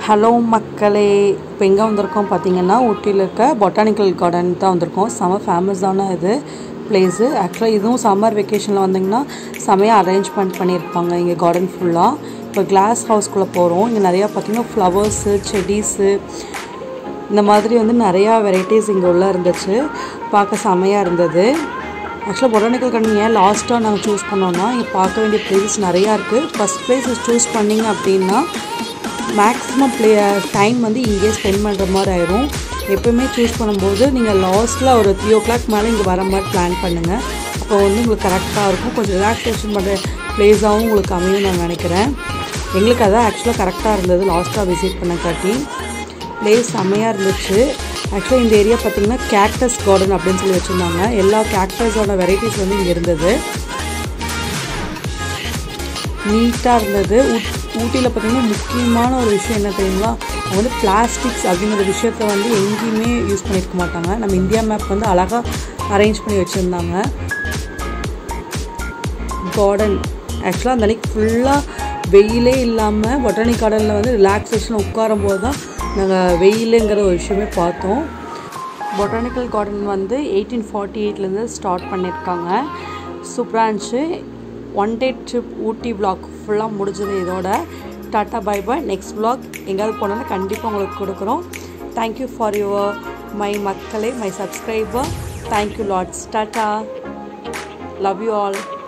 hello மக்களே இப்போ எங்கே வந்திருக்கோம் பார்த்தீங்கன்னா ஊட்டியில் இருக்க பொட்டானிக்கல் கார்டன் தான் வந்திருக்கோம் செம ஃபேமஸான இது பிளேஸு ஆக்சுவலாக இதுவும் சம்மர் வெக்கேஷனில் வந்தீங்கன்னா செமையாக அரேஞ்ச்மெண்ட் பண்ணியிருப்பாங்க இங்கே கார்டன் ஃபுல்லாக இப்போ கிளாஸ் ஹவுஸ்குள்ளே போகிறோம் இங்கே நிறையா பார்த்தீங்கன்னா ஃப்ளவர்ஸு செடிஸு இந்த மாதிரி வந்து நிறையா வெரைட்டிஸ் இங்கே உள்ள இருந்துச்சு பார்க்க செமையாக இருந்தது ஆக்சுவலாக பொட்டானிக்கல் கார்டன் ஏன் லாஸ்ட்டாக நாங்கள் சூஸ் பண்ணோன்னா இங்கே பார்க்க வேண்டிய பிளேசஸ் நிறையா இருக்குது ஃபஸ்ட் பிளேஸஸ் சூஸ் பண்ணிங்க அப்படின்னா மேக்ஸிமம் ப்ளே டைம் வந்து இங்கேயே ஸ்பெண்ட் பண்ணுற மாதிரி ஆயிரும் எப்போயுமே சூஸ் பண்ணும்போது நீங்கள் லாஸ்ட்டில் ஒரு த்ரீ ஓ கிளாக் மேலே இங்கே வர மாதிரி பிளான் பண்ணுங்கள் அப்போ வந்து உங்களுக்கு கரெக்டாக இருக்கும் கொஞ்சம் ரிலாக்ஸேஷன் பண்ணுற பிளேஸாகவும் உங்களுக்கு அமையும் நான் நினைக்கிறேன் எங்களுக்கு அதான் ஆக்சுவலாக கரெக்டாக இருந்தது லாஸ்ட்டாக விசிட் பண்ண காட்டி பிளேஸ் செம்மையாக இருந்துச்சு ஆக்சுவலாக இந்த ஏரியா பார்த்திங்கன்னா கேக்டஸ் கார்டன் அப்படின்னு சொல்லி வச்சுருந்தாங்க எல்லா கேக்டஸோட வெரைட்டிஸ் வந்து இங்கே இருந்தது நீட்டாக இருந்தது ஊட் ஊட்டியில் பார்த்திங்கன்னா முக்கியமான ஒரு விஷயம் என்ன தெரியுங்களா அவங்க வந்து பிளாஸ்டிக்ஸ் அப்படிங்கிற விஷயத்த வந்து எங்கேயுமே யூஸ் பண்ணியிருக்க மாட்டாங்க நம்ம இந்தியா மேப் வந்து அழகாக அரேஞ்ச் பண்ணி வச்சுருந்தாங்க கார்டன் ஆக்சுவலாக அந்த அன்றைக்கி ஃபுல்லாக வெயிலே இல்லாமல் பொட்டானி கார்டனில் வந்து ரிலாக்ஸேஷன் உட்காரும் போது தான் நாங்கள் வெயிலுங்கிற ஒரு விஷயமே பார்த்தோம் பொட்டானிக்கல் கார்டன் வந்து எயிட்டீன் ஃபார்ட்டி எயிட்லேருந்து ஸ்டார்ட் பண்ணியிருக்காங்க சூப்பராக இருந்துச்சு one day trip Ooty vlog ஃபுல்லாக முடிஞ்சது இதோட tata bye bye next vlog எங்கேயாவது போனோன்னா கண்டிப்பாக உங்களுக்கு கொடுக்குறோம் தேங்க்யூ ஃபார் யுவர் மை மக்களே my subscriber thank you lots tata love you all